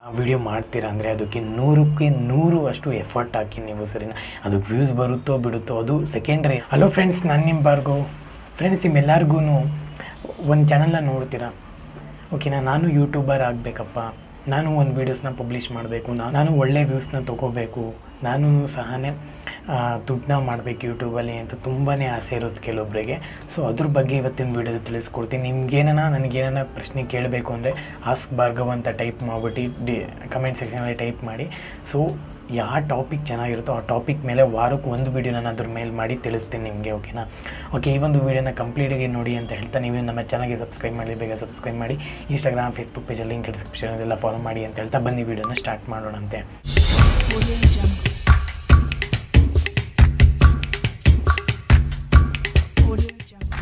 Video ಮಾಡ್ತೀರಾ ಅಂದರೆ ಅದಕ್ಕೆ ನೂರಕ್ಕೆ ನೂರು ಅಷ್ಟು ಎಫರ್ಟ್ ಹಾಕಿ ನೀವು ಸರಿನಾ ಅದು ವ್ಯೂಸ್ ಬರುತ್ತೋ ಬಿಡುತ್ತೋ ಅದು ಸೆಕೆಂಡ್ರಿ ಹಲೋ ಫ್ರೆಂಡ್ಸ್ ನಾನು ನಿಮ್ಮ ಬಾರ್ಗು ಫ್ರೆಂಡ್ಸ್ ನಿಮ್ಮೆಲ್ಲರಿಗೂ ಒಂದು ಚಾನಲ್ನ ನೋಡ್ತೀರಾ ಓಕೆನಾ ನಾನು ಯೂಟ್ಯೂಬರ್ ಆಗಬೇಕಪ್ಪ ನಾನು ಒಂದು ವೀಡಿಯೋಸ್ನ ಪಬ್ಲಿಷ್ ಮಾಡಬೇಕು ನಾನು ಒಳ್ಳೆ ವ್ಯೂಸ್ನ ತೊಗೋಬೇಕು ನಾನು ಸಹನೇ ದುಡ್ಡನ್ನ ಮಾಡಬೇಕು ಯೂಟ್ಯೂಬಲ್ಲಿ ಅಂತ ತುಂಬಾ ಆಸೆ ಇರುತ್ತೆ ಕೆಲವೊಬ್ಬರಿಗೆ ಸೊ ಅದ್ರ ಬಗ್ಗೆ ಇವತ್ತಿನ ವೀಡಿಯೋದ ತಿಳಿಸ್ಕೊಡ್ತೀನಿ ನಿಮ್ಗೇನ ನನಗೇನ ಪ್ರಶ್ನೆ ಕೇಳಬೇಕು ಅಂದರೆ ಆಸ್ಕ್ ಭಾರ್ಗವ್ ಅಂತ ಟೈಪ್ ಮಾಡಿಬಿಟ್ಟು ಡಿ ಕಮೆಂಟ್ ಸೆಕ್ಷನಲ್ಲಿ ಟೈಪ್ ಮಾಡಿ ಸೊ ಯಾವ ಟಾಪಿಕ್ ಚೆನ್ನಾಗಿರುತ್ತೋ ಆ ಟಾಪಿಕ್ ಮೇಲೆ ವಾರಕ್ಕೆ ಒಂದು ವೀಡಿಯೋ ನಾನು ಅದ್ರ ಮೇಲೆ ಮಾಡಿ ತಿಳಿಸ್ತೀನಿ ನಿಮಗೆ ಓಕೆನಾ ಓಕೆ ಈ ಒಂದು ವೀಡಿಯೋನ ಕಂಪ್ಲೀಟಾಗಿ ನೋಡಿ ಅಂತ ಹೇಳ್ತಾ ನೀವು ನಮ್ಮ ಚಾನಲ್ಗೆ ಸಬ್ಸ್ಕ್ರೈಬ್ ಮಾಡಿ ಬೇಗ ಸಬ್ಸ್ಕ್ರೈಬ್ ಮಾಡಿ ಇನ್ಸ್ಟಾಗ್ರಾಮ್ ಫೇಸ್ಬುಕ್ ಪೇಜಲ್ಲಿ ಲಿಂಕ್ ಡಿಸ್ಕ್ರಿಪ್ಷನ್ ಎಲ್ಲ ಫಾಲೋ ಮಾಡಿ ಅಂತ ಹೇಳ್ತಾ ಬನ್ನಿ ವೀಡಿಯೋನ ಸ್ಟಾರ್ಟ್ ಮಾಡೋಣಂತೆ Audio Jungle. Audio Jungle.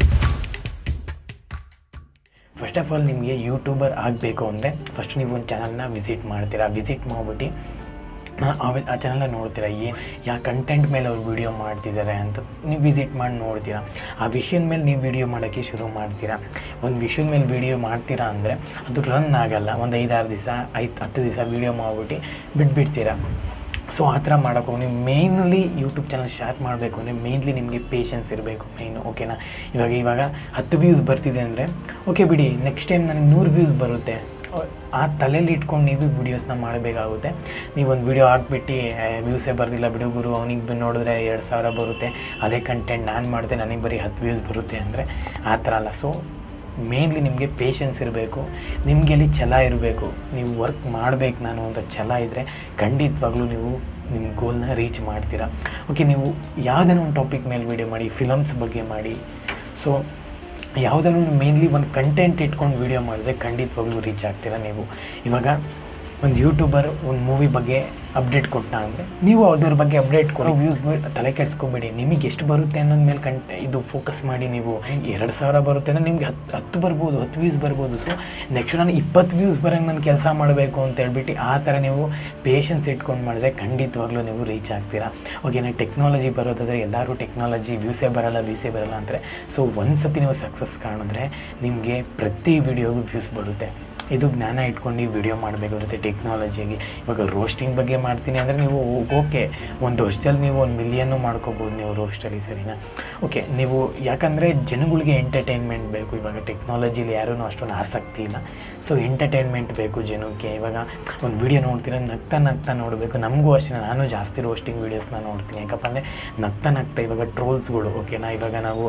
First of all ನಿಮಗೆ ಯೂಟ್ಯೂಬರ್ ಆಗಬೇಕು ಅಂದರೆ ಫಸ್ಟ್ ನೀವು ಒಂದು ಚಾನಲ್ನ ವಿಸಿಟ್ ಮಾಡ್ತೀರಾ ವಿಸಿಟ್ ಮಾಡಿಬಿಟ್ಟು ಆಮೇಲೆ ಆ ಚಾನಲ್ನ ನೋಡ್ತೀರಾ ಏನು ಯಾವ ಕಂಟೆಂಟ್ ಮೇಲೆ ಅವ್ರು ವೀಡಿಯೋ ಮಾಡ್ತಿದ್ದಾರೆ ಅಂತ ನೀವು ವಿಸಿಟ್ ಮಾಡಿ ನೋಡ್ತೀರಾ ಆ ವಿಷಯದ ಮೇಲೆ ನೀವು ವೀಡಿಯೋ ಮಾಡೋಕ್ಕೆ ಶುರು ಮಾಡ್ತೀರಾ ಒಂದು ವಿಷಯದ ಮೇಲೆ ವೀಡಿಯೋ ಮಾಡ್ತೀರಾ ಅಂದರೆ ಅದು ರನ್ ಆಗಲ್ಲ ಒಂದು ಐದಾರು ದಿವಸ ಐದು ಹತ್ತು ದಿವಸ ವೀಡಿಯೋ ಮಾಡಿಬಿಟ್ಟು ಬಿಟ್ಬಿಡ್ತೀರಾ ಸೊ ಆ ಥರ ಮಾಡೋಕ್ಕೋ ನೀವು ಮೇಯ್ನ್ಲಿ ಯೂಟ್ಯೂಬ್ ಚಾನಲ್ ಸ್ಟಾರ್ಟ್ ಮಾಡಬೇಕು ಅಂದರೆ ಮೇಯ್ನ್ಲಿ ನಿಮಗೆ ಪೇಷನ್ಸ್ ಇರಬೇಕು ಮೇಯ್ನು ಓಕೆನಾ ಇವಾಗ ಇವಾಗ ಹತ್ತು ವ್ಯೂಸ್ ಬರ್ತಿದೆ ಅಂದರೆ ಓಕೆ ಬಿಡಿ ನೆಕ್ಸ್ಟ್ ಟೈಮ್ ನನಗೆ ನೂರು ವ್ಯೂಸ್ ಬರುತ್ತೆ ಆ ತಲೆಯಲ್ಲಿ ಇಟ್ಕೊಂಡು ನೀವು ವೀಡಿಯೋಸ್ನ ಮಾಡಬೇಕಾಗುತ್ತೆ ನೀವು ಒಂದು ವೀಡಿಯೋ ಹಾಕ್ಬಿಟ್ಟು ವ್ಯೂಸೇ ಬರ್ದಿಲ್ಲ ಬಿಡು ಗುರು ಅವನಿಗೆ ನೋಡಿದ್ರೆ ಎರಡು ಸಾವಿರ ಬರುತ್ತೆ ಅದೇ ಕಂಟೆಂಟ್ ನಾನು ಮಾಡಿದೆ ನನಗೆ ಬರೀ ಹತ್ತು ವ್ಯೂಸ್ ಬರುತ್ತೆ ಅಂದರೆ ಆ ಥರ ಅಲ್ಲ ಸೊ ಮೇನ್ಲಿ ನಿಮಗೆ ಪೇಷನ್ಸ್ ಇರಬೇಕು ನಿಮಗೆ ಅಲ್ಲಿ ಛಲ ಇರಬೇಕು ನೀವು ವರ್ಕ್ ಮಾಡಬೇಕು ನಾನು ಅಂತ ಛಲ ಇದ್ದರೆ ಖಂಡಿತವಾಗ್ಲೂ ನೀವು ನಿಮ್ಮ ಗೋಲ್ನ ರೀಚ್ ಮಾಡ್ತೀರಾ ಓಕೆ ನೀವು ಯಾವುದನ್ನ ಒಂದು ಟಾಪಿಕ್ ಮೇಲೆ ವೀಡಿಯೋ ಮಾಡಿ ಫಿಲಮ್ಸ್ ಬಗ್ಗೆ ಮಾಡಿ ಸೊ ಯಾವುದನ್ನು ಮೇನ್ಲಿ ಒಂದು ಕಂಟೆಂಟ್ ಇಟ್ಕೊಂಡು ವೀಡಿಯೋ ಮಾಡಿದ್ರೆ ಖಂಡಿತವಾಗ್ಲೂ ರೀಚ್ ಆಗ್ತೀರಾ ನೀವು ಇವಾಗ ಒಂದು ಯೂಟ್ಯೂಬರ್ ಒಂದು ಮೂವಿ ಬಗ್ಗೆ ಅಪ್ಡೇಟ್ ಕೊಟ್ಟ ಅಂದರೆ ನೀವು ಅದ್ರ ಬಗ್ಗೆ ಅಪ್ಡೇಟ್ ಕೊಡಿ ವ್ಯೂಸ್ ತಲೆ ಕೆಡಿಸ್ಕೊಬೇಡಿ ನಿಮಗೆ ಎಷ್ಟು ಬರುತ್ತೆ ಅನ್ನೋದ್ ಮೇಲೆ ಕಂಟ್ ಇದು ಫೋಕಸ್ ಮಾಡಿ ನೀವು ಎರಡು ಸಾವಿರ ಬರುತ್ತೆ ಅಂದರೆ ನಿಮ್ಗೆ ಹತ್ತು ಹತ್ತು ಬರ್ಬೋದು ಹತ್ತು ವ್ಯೂಸ್ ಬರ್ಬೋದು ಸೊ ನೆಕ್ಸ್ಟ್ ನಾನು ಇಪ್ಪತ್ತು ವ್ಯೂಸ್ ಬರೋಂಗೆ ನಾನು ಕೆಲಸ ಮಾಡಬೇಕು ಅಂತ ಹೇಳ್ಬಿಟ್ಟು ಆ ಥರ ನೀವು ಪೇಷನ್ಸ್ ಇಟ್ಕೊಂಡು ಮಾಡಿದ್ರೆ ಖಂಡಿತವಾಗ್ಲೂ ನೀವು ರೀಚ್ ಆಗ್ತೀರಾ ಓಕೆನಾ ಟೆಕ್ನಾಲಜಿ ಬರೋದಾದರೆ ಎಲ್ಲರೂ ಟೆಕ್ನಾಲಜಿ ವ್ಯೂಸೇ ಬರಲ್ಲ ವ್ಯೂಸೇ ಬರಲ್ಲ ಅಂತಾರೆ ಸೊ ಒಂದು ಸತಿ ನೀವು ಸಕ್ಸಸ್ ಕಾಣಿದ್ರೆ ನಿಮಗೆ ಪ್ರತಿ ವಿಡಿಯೋಗೂ ವ್ಯೂಸ್ ಬರುತ್ತೆ ಇದು ಜ್ಞಾನ ಇಟ್ಕೊಂಡು ವಿಡಿಯೋ ಮಾಡಬೇಕಾಗುತ್ತೆ ಟೆಕ್ನಾಲಜಿಗೆ ಇವಾಗ ರೋಸ್ಟಿಂಗ್ ಬಗ್ಗೆ ಮಾಡ್ತೀನಿ ಅಂದರೆ ನೀವು ಓಕೆ ಒಂದು ವರ್ಷದಲ್ಲಿ ನೀವು ಒಂದು ಮಿಲಿಯನ್ನು ಮಾಡ್ಕೋಬೋದು ನೀವು ರೋಸ್ಟಲ್ಲಿ ಸರಿನಾ ಓಕೆ ನೀವು ಯಾಕಂದರೆ ಜನಗಳಿಗೆ ಎಂಟರ್ಟೈನ್ಮೆಂಟ್ ಬೇಕು ಇವಾಗ ಟೆಕ್ನಾಲಜಿಲಿ ಯಾರೂ ಅಷ್ಟೊಂದು ಆಸಕ್ತಿ ಇಲ್ಲ ಸೊ ಎಂಟರ್ಟೈನ್ಮೆಂಟ್ ಬೇಕು ಜನಕ್ಕೆ ಇವಾಗ ಒಂದು ವಿಡಿಯೋ ನೋಡ್ತೀರ ನಗ್ತಾ ನಗ್ತಾ ನೋಡಬೇಕು ನಮಗೂ ಅಷ್ಟೇ ನಾನು ಜಾಸ್ತಿ ರೋಸ್ಟಿಂಗ್ ವೀಡಿಯೋಸ್ನ ನೋಡ್ತೀನಿ ಯಾಕಪ್ಪ ಅಂದರೆ ನಗ್ತಾ ನಗ್ತಾ ಇವಾಗ ಟ್ರೋಲ್ಸ್ಗಳು ಓಕೆನಾ ಇವಾಗ ನಾವು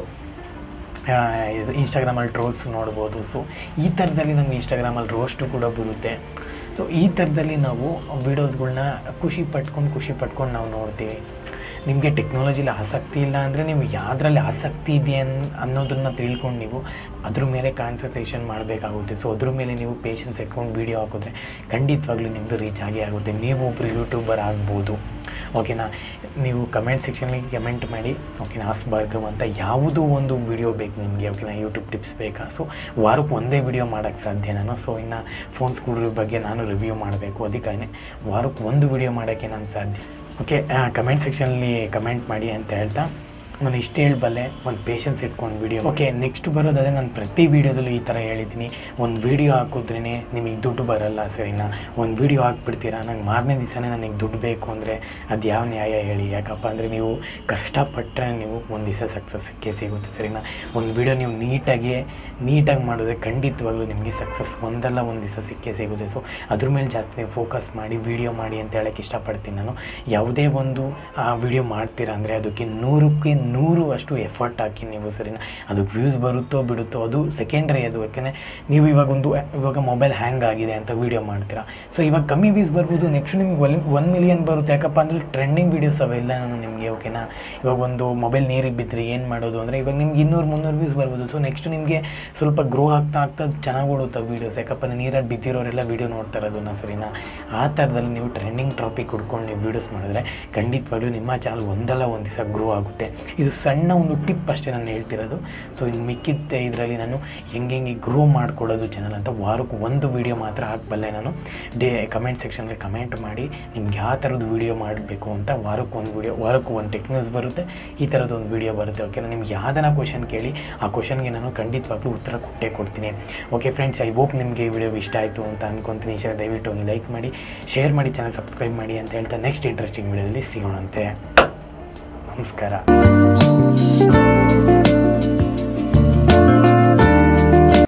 ಇನ್ಸ್ಟಾಗ್ರಾಮಲ್ಲಿ ಟ್ರೋಲ್ಸ್ ನೋಡ್ಬೋದು ಸೊ ಈ ಥರದಲ್ಲಿ ನಮ್ಗೆ ಇನ್ಸ್ಟಾಗ್ರಾಮಲ್ಲಿ ರೋಸ್ಟು ಕೂಡ ಬರುತ್ತೆ ಸೊ ಈ ಥರದಲ್ಲಿ ನಾವು ವೀಡಿಯೋಸ್ಗಳ್ನ ಖುಷಿ ಪಟ್ಕೊಂಡು ಖುಷಿ ಪಟ್ಕೊಂಡು ನಾವು ನೋಡ್ತೀವಿ ನಿಮಗೆ ಟೆಕ್ನಾಲಜಿಲಿ ಆಸಕ್ತಿ ಇಲ್ಲ ಅಂದರೆ ನೀವು ಯಾವುದ್ರಲ್ಲಿ ಆಸಕ್ತಿ ಇದೆ ಅನ್ ಅನ್ನೋದನ್ನು ತಿಳ್ಕೊಂಡು ನೀವು ಅದ್ರ ಮೇಲೆ ಕಾನ್ಸಂಟ್ರೇಷನ್ ಮಾಡಬೇಕಾಗುತ್ತೆ ಸೊ ಅದ್ರ ಮೇಲೆ ನೀವು ಪೇಷನ್ಸ್ ಇಟ್ಕೊಂಡು ವೀಡಿಯೋ ಹಾಕಿದ್ರೆ ಖಂಡಿತವಾಗ್ಲೂ ನಿಮ್ಮದು ರೀಚ್ ಆಗೇ ಆಗುತ್ತೆ ನೀವು ಒಬ್ಬರು ಯೂಟ್ಯೂಬರ್ ಆಗ್ಬೋದು ಓಕೆನಾ ನೀವು ಕಮೆಂಟ್ ಸೆಕ್ಷನ್ಗೆ ಕಮೆಂಟ್ ಮಾಡಿ ಓಕೆನಾ ಆಸ್ ಭಾರ್ಗವ್ ಅಂತ ಯಾವುದೋ ಒಂದು ವಿಡಿಯೋ ಬೇಕು ನಿಮಗೆ ಓಕೆನಾ ಯೂಟ್ಯೂಬ್ ಟಿಪ್ಸ್ ಬೇಕಾ ಸೊ ವಾರಕ್ಕೆ ಒಂದೇ ವಿಡಿಯೋ ಮಾಡೋಕ್ಕೆ ಸಾಧ್ಯ ನಾನು ಸೊ ಇನ್ನು ಫೋನ್ಸ್ಗಳ ಬಗ್ಗೆ ನಾನು ರಿವ್ಯೂ ಮಾಡಬೇಕು ಅದಕ್ಕಾಗಿ ವಾರಕ್ಕೆ ಒಂದು ವಿಡಿಯೋ ಮಾಡೋಕ್ಕೆ ನಾನು ಸಾಧ್ಯ ಓಕೆ ಕಮೆಂಟ್ ಸೆಕ್ಷನಲ್ಲಿ ಕಮೆಂಟ್ ಮಾಡಿ ಅಂತ ಹೇಳ್ತಾ ನಾನು ಇಷ್ಟು ಹೇಳಬಲ್ಲೆ ಒಂದು ಪೇಷನ್ಸ್ ಇಟ್ಕೊಂಡು ವೀಡಿಯೋ ಓಕೆ ನೆಕ್ಸ್ಟ್ ಬರೋದಾದರೆ ನಾನು ಪ್ರತಿ ವೀಡಿಯೋದಲ್ಲೂ ಈ ಥರ ಹೇಳಿದ್ದೀನಿ ಒಂದು ವೀಡಿಯೋ ಹಾಕಿದ್ರೇ ನಿಮಗೆ ದುಡ್ಡು ಬರಲ್ಲ ಸರಿನಾ ಒಂದು ವೀಡಿಯೋ ಹಾಕ್ಬಿಡ್ತೀರಾ ನಂಗೆ ಮಾರನೇ ದಿವಸನೇ ನನಗೆ ದುಡ್ಡು ಬೇಕು ಅಂದರೆ ಅದು ಯಾವ ನ್ಯಾಯ ಹೇಳಿ ಯಾಕಪ್ಪ ಅಂದರೆ ನೀವು ಕಷ್ಟಪಟ್ಟರೆ ನೀವು ಒಂದು ದಿವಸ ಸಕ್ಸಸ್ ಸಿಕ್ಕೇ ಸಿಗುತ್ತೆ ಸರಿನಾ ಒಂದು ವೀಡಿಯೋ ನೀವು ನೀಟಾಗಿ ನೀಟಾಗಿ ಮಾಡಿದ್ರೆ ಖಂಡಿತವಾಗ್ಲೂ ನಿಮಗೆ ಸಕ್ಸಸ್ ಒಂದಲ್ಲ ಒಂದು ದಿವಸ ಸಿಕ್ಕೇ ಸಿಗುತ್ತೆ ಸೊ ಅದ್ರ ಮೇಲೆ ಜಾಸ್ತಿ ಫೋಕಸ್ ಮಾಡಿ ವೀಡಿಯೋ ಮಾಡಿ ಅಂತ ಹೇಳೋಕ್ಕೆ ಇಷ್ಟಪಡ್ತೀನಿ ನಾನು ಯಾವುದೇ ಒಂದು ವೀಡಿಯೋ ಮಾಡ್ತೀರಾ ಅಂದರೆ ಅದಕ್ಕೆ ನೂರಕ್ಕೆ ನೂರು ಅಷ್ಟು ಎಫರ್ಟ್ ಹಾಕಿ ನೀವು ಸರಿನಾ ಅದಕ್ಕೆ ವ್ಯೂಸ್ ಬರುತ್ತೋ ಬಿಡುತ್ತೋ ಅದು ಸೆಕೆಂಡ್ರಿ ಅದು ಯಾಕೆಂದರೆ ನೀವು ಇವಾಗ ಒಂದು ಇವಾಗ ಮೊಬೈಲ್ ಹ್ಯಾಂಗ್ ಆಗಿದೆ ಅಂತ ವೀಡಿಯೋ ಮಾಡ್ತೀರಾ ಸೊ ಇವಾಗ ಕಮ್ಮಿ ವ್ಯೂಸ್ ಬರ್ಬೋದು ನೆಕ್ಸ್ಟ್ ನಿಮ್ಗೆ ಒನ್ ಒನ್ ಮಿಲಿಯನ್ ಬರುತ್ತೆ ಯಾಕಪ್ಪ ಅಂದರೆ ಟ್ರೆಂಡಿಂಗ್ ವೀಡಿಯೋಸ್ ಅವೆಲ್ಲ ನಾನು ನಿಮಗೆ ಓಕೆನಾ ಇವಾಗ ಒಂದು ಮೊಬೈಲ್ ನೀರಿಗೆ ಬಿದ್ದರೆ ಏನು ಮಾಡೋದು ಅಂದರೆ ಇವಾಗ ನಿಮ್ಗೆ ಇನ್ನೂರು ಮುನ್ನೂರು ವ್ಯೂಸ್ ಬರ್ಬೋದು ಸೊ ನೆಕ್ಸ್ಟ್ ನಿಮಗೆ ಸ್ವಲ್ಪ ಗ್ರೋ ಆಗ್ತಾ ಆಗ್ತಾ ಚೆನ್ನಾಗಿ ಓಡುತ್ತೆ ವೀಡಿಯೋಸ್ ಯಾಕಪ್ಪ ಅಂದರೆ ನೀರಲ್ಲಿ ಬಿದ್ದಿರೋರೆಲ್ಲ ವೀಡಿಯೋ ನೋಡ್ತಾರೆ ಅದನ್ನು ಸರಿನಾ ಆ ಥರದಲ್ಲಿ ನೀವು ಟ್ರೆಂಡಿಂಗ್ ಟಾಪಿಕ್ ಹುಡ್ಕೊಂಡು ನೀವು ವೀಡಿಯೋಸ್ ಮಾಡಿದ್ರೆ ಖಂಡಿತವಾಗ್ಲೂ ನಿಮ್ಮ ಚಾನಲ್ ಒಂದಲ್ಲ ಒಂದು ದಿವಸ ಗ್ರೋ ಆಗುತ್ತೆ ಇದು ಸಣ್ಣ ಒಂದು ಟಿಪ್ ಅಷ್ಟೇ ನಾನು ಹೇಳ್ತಿರೋದು ಸೊ ಇನ್ನು ಮಿಕ್ಕಿದ್ದೆ ಇದರಲ್ಲಿ ನಾನು ಹೆಂಗೆ ಹೆಂಗೆ ಗ್ರೋ ಮಾಡ್ಕೊಳ್ಳೋದು ಚಾನಲ್ ಅಂತ ವಾರಕ್ಕೆ ಒಂದು ವೀಡಿಯೋ ಮಾತ್ರ ಹಾಕಬಲ್ಲೆ ನಾನು ಡೇ ಕಮೆಂಟ್ ಸೆಕ್ಷನ್ಗೆ ಕಮೆಂಟ್ ಮಾಡಿ ನಿಮ್ಗೆ ಯಾವ ಥರದ್ದು ವೀಡಿಯೋ ಮಾಡಬೇಕು ಅಂತ ವಾರಕ್ಕೆ ಒಂದು ವೀಡಿಯೋ ವಾರಕ್ಕೆ ಒಂದು ಟೆಕ್ ನ್ಯೂಸ್ ಬರುತ್ತೆ ಈ ಥರದ್ದು ಒಂದು ವೀಡಿಯೋ ಬರುತ್ತೆ ಓಕೆ ನಿಮ್ಗೆ ಯಾವ್ದಾನ ಕ್ವಶನ್ ಕೇಳಿ ಆ ಕ್ವಶನ್ಗೆ ನಾನು ಖಂಡಿತವಾಗ್ಲೂ ಉತ್ತರ ಕೊಟ್ಟೇ ಕೊಡ್ತೀನಿ ಓಕೆ ಫ್ರೆಂಡ್ಸ್ ಐ ಹೋಪ್ ನಿಮಗೆ ಈ ವಿಡಿಯೋ ಇಷ್ಟ ಆಯಿತು ಅಂತ ಅನ್ಕೊತೀನಿ ಇಷ್ಟ ದಯವಿಟ್ಟು ಒಂದು ಲೈಕ್ ಮಾಡಿ ಶೇರ್ ಮಾಡಿ ಚಾನಲ್ ಸಬ್ಸ್ಕ್ರೈಬ್ ಮಾಡಿ ಅಂತ ಹೇಳ್ತಾ ನೆಕ್ಸ್ಟ್ ಇಂಟ್ರೆಸ್ಟಿಂಗ್ ವಿಡಿಯೋದಲ್ಲಿ ಸಿಗೋಣಂತೆ ನಮಸ್ಕಾರ